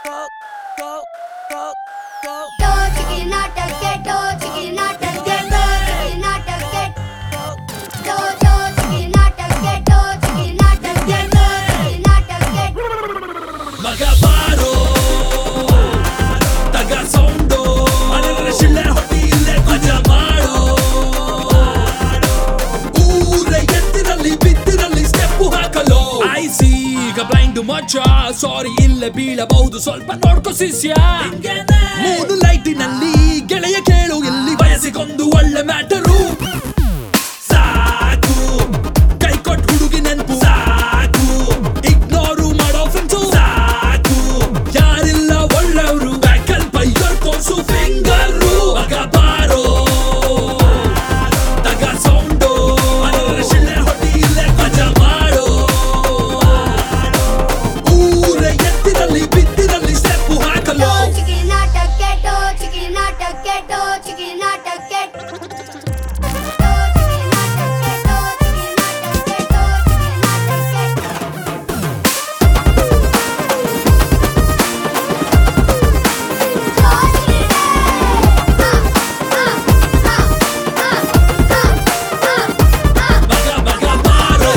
ಟೋಚಿಗೆ ನಾಟಕ್ಕೆ ಟೋಚಿಗೆ ನಾಟಕ್ಕೆ ಟೋಚಿಗೆ ನಾಟಕ್ಕೆ ಟೋ ಟೋಚಿಗೆ ನಾಟಕ್ಕೆ ಟೋಚಿಗೆ ನಾಟಕ್ಕೆ ಟೋಚಿಗೆ ನಾಟಕ್ಕೆ ಮಗ ಬಾರೋ ತಗ ಸೌಂಡು ಮನೆಯ ಶಿಳ್ಳೆ ಹೊಟ್ಟಿ ಇಲ್ಲೇ ಮಜಾ ಮಾಡೋ ಊರ ಎತ್ತಿರಲ್ಲಿ ಬಿದ್ದಿರಲ್ಲಿ ಸ್ಟೆಪ್ಪು ಹಾಕಲು ಐಸಿ ಈಗ ಬ್ಲೈಂಡ್ ಮಚ್ಚ ಸಾರಿ ಇಲ್ಲೇ ಬೀಳಬಹುದು ಸ್ವಲ್ಪ ನೋಡ್ಕೋ ಶಿಷ್ಯ ಮೂರು ಲೈಟಿನಲ್ಲಿ ಗೆಳೆಯ ಕೇಳು ಇಲ್ಲಿ ಬಯಸಿಕೊಂದು ಒಳ್ಳೆ ಮ್ಯಾಟರು ಸಾಕು ಕೈ ಕೊಟ್ಟು ಹುಡುಗಿ ನೆನ್ಪು ಸಾಕು ಇಗ್ನೋರು ಮಾಡೋ ಫ್ರೆಂಡ್ಸು ಸಾಕು ಯಾರಿಲ್ಲ ಒಳ್ಳೆಯವರು ಬ್ಯಾಕಲ್ ಬೈಯರ್ ಕೋಸು ಫಿಂಗರು ಮಗ ಬಾರೋ ತಗ ಸೌಂಡು ಮನೆಯ ಶಿಳ್ಳೆ ಹೊಟ್ಟಿ ಇಲ್ಲೇ ಮಜಾ ಮಾಡೋ ಊರ ಎತ್ತಿರಲ್ಲಿ ಬಿದ್ದಿರಲ್ಲಿ ಸ್ಟೆಪ್ಪು ಹಾಕಲು ಟೋಚಿಗೆ ನಾಟಕ್ಕೆ ಟೋಚಿಗೆ ನಾಟಕ್ಕೆ ಟೋಚಿಗೆ ನಾಟಕ್ಕೆ ಟೋಚಿಗೆ ನಾಟಕ್ಕೆ ಟೋಚಿಗೆ ನಾಟಕ್ಕೆ ಟೋಚಿಗೆ ನಾಟಕ್ಕೆ ಮಗ ಮಗ ಬಾರೋ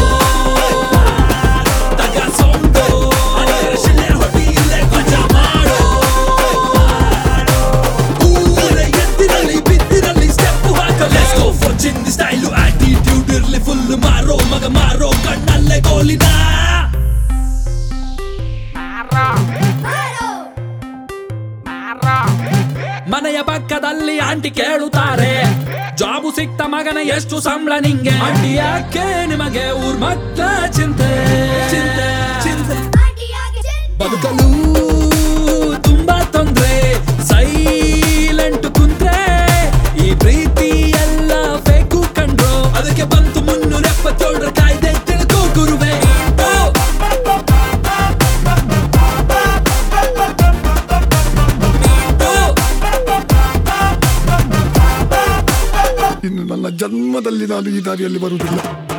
ತಗ ಸೌಂಡು ಮನೆಯ ಶಿಳ್ಳೆ ಹೊಟ್ಟಿ ಇಲ್ಲೇ ಮಜಾ ಮಾಡೋ ಊರ ಎತ್ತಿರಲ್ಲಿ ಬಿದ್ದಿರಲ್ಲಿ ಸ್ಟೆಪ್ಪು ಹಾಕಲು ಲೆಟ್ಸ್ ಗೋ ಫಾರ್ ಚಿಂದಿ ಸ್ಟೈಲು ಆಟಿಟ್ಯೂಡ್ ಇರ್ಲಿ ಫುಲ್ ಮಾರೋ ಮಗ ಮಾರೋ ಕಣ್ಣಲ್ಲೇ ಗೋಲಿನ ಮನೆಯ ಪಕ್ಕದಲ್ಲಿ ಆಂಟಿ ಕೇಳುತ್ತಾರೆ ಜಾಬು ಸಿಕ್ತ ಮಗನ ಎಷ್ಟು ಸಂಬಳ ನಿಂಗೆ ಆಂಟಿ ಯಾಕೆ ನಿಮಗೆ ಊರ್ ಮಕ್ಕಳ ಚಿಂತೆ ಚಿಂತೆ ಚಿಂತೆ ಬದುಕಲು ತುಂಬಾ ತೊಂದ್ರೆ ಸೈಲೆಂಟ್ ಕುಂತ್ರೆ ಈ ಪ್ರೀತಿ ಎಲ್ಲ ಬೇಕು ಕಂಡ್ರು ಅದಕ್ಕೆ ಬಂತು ಮುನ್ನೂರ ಎಪ್ಪತ್ತೇಳರ ಕಾಯ್ದೆ ತಿಳ್ಕೋ ಗುರುವೆ ಓ ಇನ್ನು ನನ್ನ ಜನ್ಮದಲ್ಲಿ ನಾನು ಈ ದಾರಿಯಲ್ಲಿ ಬರುವುದಿಲ್ಲ